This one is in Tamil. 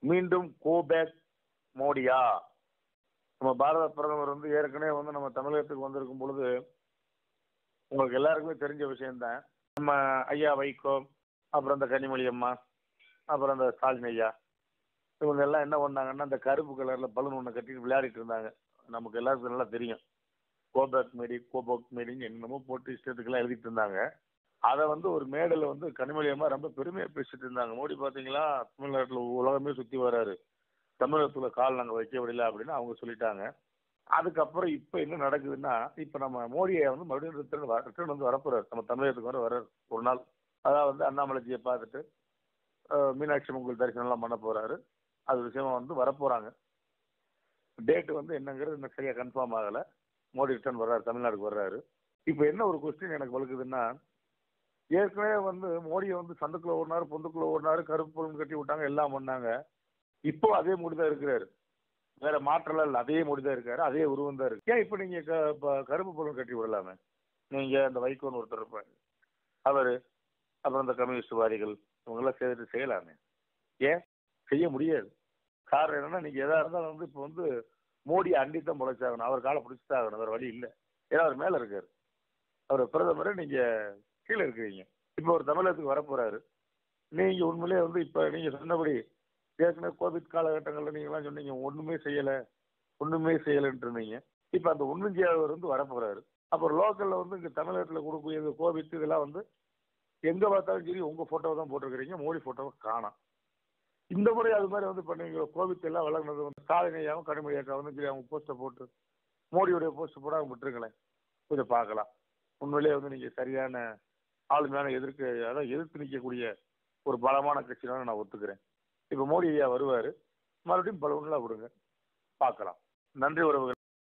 மீண்டும் கோபேக் மோடியா நம்ம பாரத பிரதமர் வந்து ஏற்கனவே வந்து நம்ம தமிழகத்துக்கு வந்திருக்கும் பொழுது உங்களுக்கு எல்லாருக்குமே தெரிஞ்ச விஷயம்தான் நம்ம ஐயா வைகோ அப்புறம் இந்த கனிமொழி அம்மா அப்புறம் இந்த ஸ்டாலின் ஐயா இவங்க எல்லாம் என்ன பண்ணாங்கன்னா இந்த கருப்பு கலர்ல பலூன் ஒன்று கட்டிட்டு விளையாடிட்டு இருந்தாங்க நமக்கு எல்லாருக்கும் நல்லா தெரியும் கோபேக் மேடி கோபோக் மேடின்னு என்னமோ போட்டு இஷ்டத்துக்கெல்லாம் எழுதிட்டு இருந்தாங்க அதை வந்து ஒரு மேடையில் வந்து கனிமொழி அம்மா ரொம்ப பெருமையாக பேசிட்டு இருந்தாங்க மோடி பார்த்தீங்களா தமிழ்நாட்டில் உலகமே சுற்றி வராரு தமிழகத்துல கால் நாங்கள் வைக்க விடல அப்படின்னு அவங்க சொல்லிட்டாங்க அதுக்கப்புறம் இப்போ என்ன நடக்குதுன்னா இப்போ நம்ம மோடியை வந்து மறுபடியும் ரிட்டர்ன் ரிட்டர்ன் வந்து வரப்போறாரு நம்ம தமிழகத்துக்கு வர வர்றாரு ஒரு நாள் அதாவது வந்து அண்ணாமலைஜியை பார்த்துட்டு அஹ், மீனாட்சி அம்மன் தரிசனம்லாம் பண்ண போறாரு அது விஷயமா வந்து வரப்போறாங்க டேட் வந்து என்னங்கிறது இன்னும் சரியா கன்ஃபார்ம் ஆகல மோடி ரிட்டர்ன் வர்றாரு தமிழ்நாடுக்கு வர்றாரு இப்போ என்ன ஒரு கொஸ்டின் எனக்கு வலுக்குதுன்னா ஏற்கனவே வந்து மோடியை வந்து சந்துக்குள்ள ஓடினாரு பொந்துக்குள்ள ஓடினாரு கருப்பு பொருள் கட்டி விட்டாங்க எல்லாம் பண்ணாங்க இப்போ அதே மோடி தான் இருக்கிறாரு வேற மாற்றலாம் இல்லை அதே மோடி தான் இருக்காரு அதே உருவம் தான் இருக்கு ஏன் இப்போ நீங்க க- ப- கருப்பு பொருள் கட்டி விடலாமே நீங்க இந்த வைகோன்னு ஒருத்தர் இருப்பாரு அவரு அப்புறம் இந்த கம்யூனிஸ்ட்வாதிகள் இவங்கெல்லாம் சேர்த்து செய்யலாமே ஏன் செய்ய முடியாது காரணம் என்னன்னா நீங்க எதா இருந்தாலும் வந்து இப்போ வந்து மோடி அண்டித்தான் முளைச்சாகணும் அவர் காலை பிடிச்சிதான் ஆகணும் வேற வழி இல்லை ஏன்னா அவர் மேல இருக்காரு அவர் பிரதமர் நீங்க கீழே இருக்கிறீங்க இப்போ ஒரு தமிழகத்துக்கு வரப்போறாரு நீங்க உண்மையிலேயே வந்து இப்ப நீங்க சொன்னபடி ஏற்கனவே கோவிட் காலகட்டங்களில் நீங்களாம் சொன்னீங்க ஒண்ணுமே செய்யல ஒண்ணுமே செய்யலைன்ட்டு இருந்தீங்க இப்போ அந்த ஒண்ணும் செய்யாதவர் வந்து வரப்போறாரு அப்புறம் லோக்கல்ல வந்து இங்க தமிழகத்துல கொடுக்கக்கூடிய இந்த கோவிட் இதெல்லாம் வந்து எங்க பார்த்தாலும் சரி உங்க போட்டோ தான் போட்டிருக்கிறீங்க மோடி போட்டோவை காணோம் இந்த முறை அது மாதிரி வந்து பண்ணீங்க கோவிட் எல்லாம் வழங்கினது வந்து ஸ்டாலினையாவும் கடுமையாக்கா வந்து சரி அவங்க போஸ்ட்டை போட்டு மோடியுடைய போஸ்ட் போட அவங்க விட்டுருங்களேன் கொஞ்சம் பார்க்கலாம் உண்மையிலேயே வந்து நீங்க சரியான ஆளுமையான எதிர்க்க அதாவது எதிர்த்து நிற்கக்கூடிய ஒரு பலமான கட்சினால நான் ஒத்துக்கிறேன் இப்போ மோடி ஐயா வருவார் மறுபடியும் பலூன்லாம் விடுங்க பார்க்கலாம் நன்றி உறவுகள்